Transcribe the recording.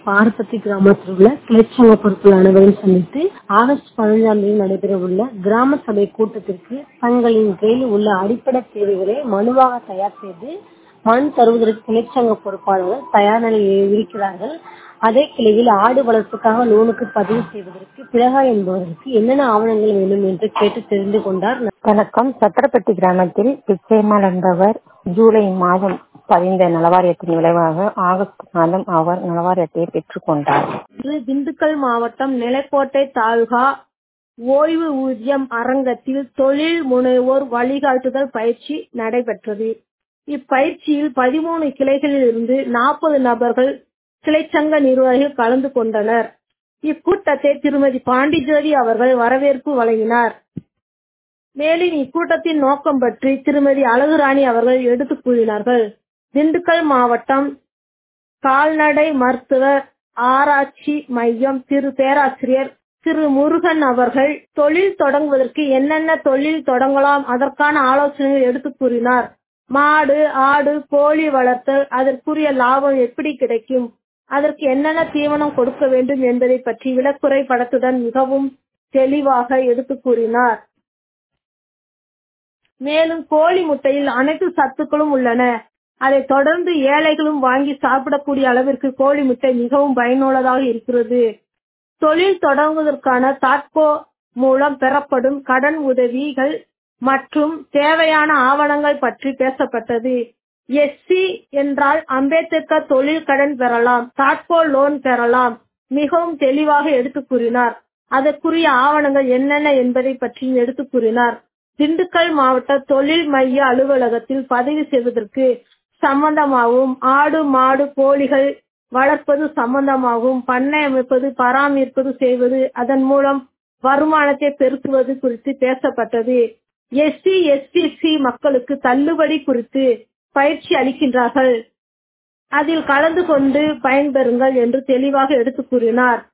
பாரபத்தி கிராமத்தில் உள்ள கிளைச்சங்க பொறுப்புள்ள அனைவரையும் சந்தித்து ஆகஸ்ட் பதினைஞ்சாம் தேதி நடைபெறவுள்ள கிராம சபை கூட்டத்திற்கு தங்களின் கையில் உள்ள அடிப்படை தேவைகளை மனுவாக தயார் செய்து மனு தருவதற்கு கிளைச்சங்க பொறுப்பாளர்கள் தயார் நிலையில் இருக்கிறார்கள் அதே கிளையில் ஆடு வளர்ப்புக்காக லோனுக்கு பதிவு செய்வதற்கு பிறகா என்பவருக்கு என்னென்ன ஆவணங்கள் வேண்டும் என்று கேட்டு தெரிந்து கொண்டார் வணக்கம் சத்திரப்பட்டி கிராமத்தில் பிச்சைமால் என்பவர் ஜூலை மாதம் பதிந்த நலவாரியத்தின் விளைவாக ஆகஸ்ட் மாதம் அவர் நலவாரி அட்டையை பெற்றுக் கொண்டார் இன்று திண்டுக்கல் மாவட்டம் நிலக்கோட்டை தாலுகா ஓய்வு ஊதியம் அரங்கத்தில் தொழில் முனைவோர் வழிகாட்டுதல் பயிற்சி நடைபெற்றது இப்பயிற்சியில் பதிமூணு கிளைகளில் இருந்து நாற்பது நபர்கள் கிளைச்சங்க நிர்வாகிகள் கலந்து கொண்டனர் இக்கூட்டத்தை திருமதி பாண்டிஜோதி அவர்கள் வரவேற்பு வழங்கினார் மேலும் இக்கூட்டத்தின் நோக்கம் பற்றி திருமதி அழகுராணி அவர்கள் எடுத்துக் கூறினார்கள் திண்டுக்கல் மாவட்டம் கால்நடை மருத்துவ ஆராய்ச்சி மையம் திரு பேராசிரியர் திரு முருகன் அவர்கள் தொழில் தொடங்குவதற்கு என்னென்ன தொழில் தொடங்கலாம் அதற்கான ஆலோசனைகள் எடுத்துக் கூறினார் மாடு ஆடு கோழி வளர்த்தல் அதற்குரிய லாபம் எப்படி கிடைக்கும் அதற்கு என்னென்ன தீவனம் கொடுக்க வேண்டும் என்பதை பற்றி விளக்குறை படத்துடன் மிகவும் தெளிவாக எடுத்துக் கூறினார் மேலும் கோழி முட்டையில் அனைத்து சத்துக்களும் உள்ளன அதைத் தொடர்ந்து ஏழைகளும் வாங்கி சாப்பிடக்கூடிய அளவிற்கு கோழி முட்டை மிகவும் பயனுள்ளதாக இருக்கிறது தொழில் தொடங்குவதற்கான தாட்கோ மூலம் பெறப்படும் கடன் உதவிகள் மற்றும் தேவையான ஆவணங்கள் பற்றி பேசப்பட்டது எஸ்சி என்றால் அம்பேத்கர் தொழில் கடன் பெறலாம் தாட்கோ லோன் பெறலாம் மிகவும் தெளிவாக எடுத்துக் கூறினார் அதற்குரிய ஆவணங்கள் என்னென்ன என்பதை பற்றி எடுத்துக் கூறினார் திண்டுக்கல் மாவட்ட தொழில் மைய அலுவலகத்தில் பதிவு செய்வதற்கு சம்பந்தமாகவும் ஆடு மாடு கோழிகள் வளர்ப்பது சம்பந்தமாகவும் பண்ணை அமைப்பது பராமரிப்பது செய்வது அதன் மூலம் வருமானத்தை பெருக்குவது குறித்து பேசப்பட்டது எஸ்சி எஸ்டிசி மக்களுக்கு தள்ளுபடி குறித்து பயிற்சி அளிக்கின்றார்கள் அதில் கலந்து கொண்டு பயன்பெறுங்கள் என்று தெளிவாக எடுத்துக் கூறினார்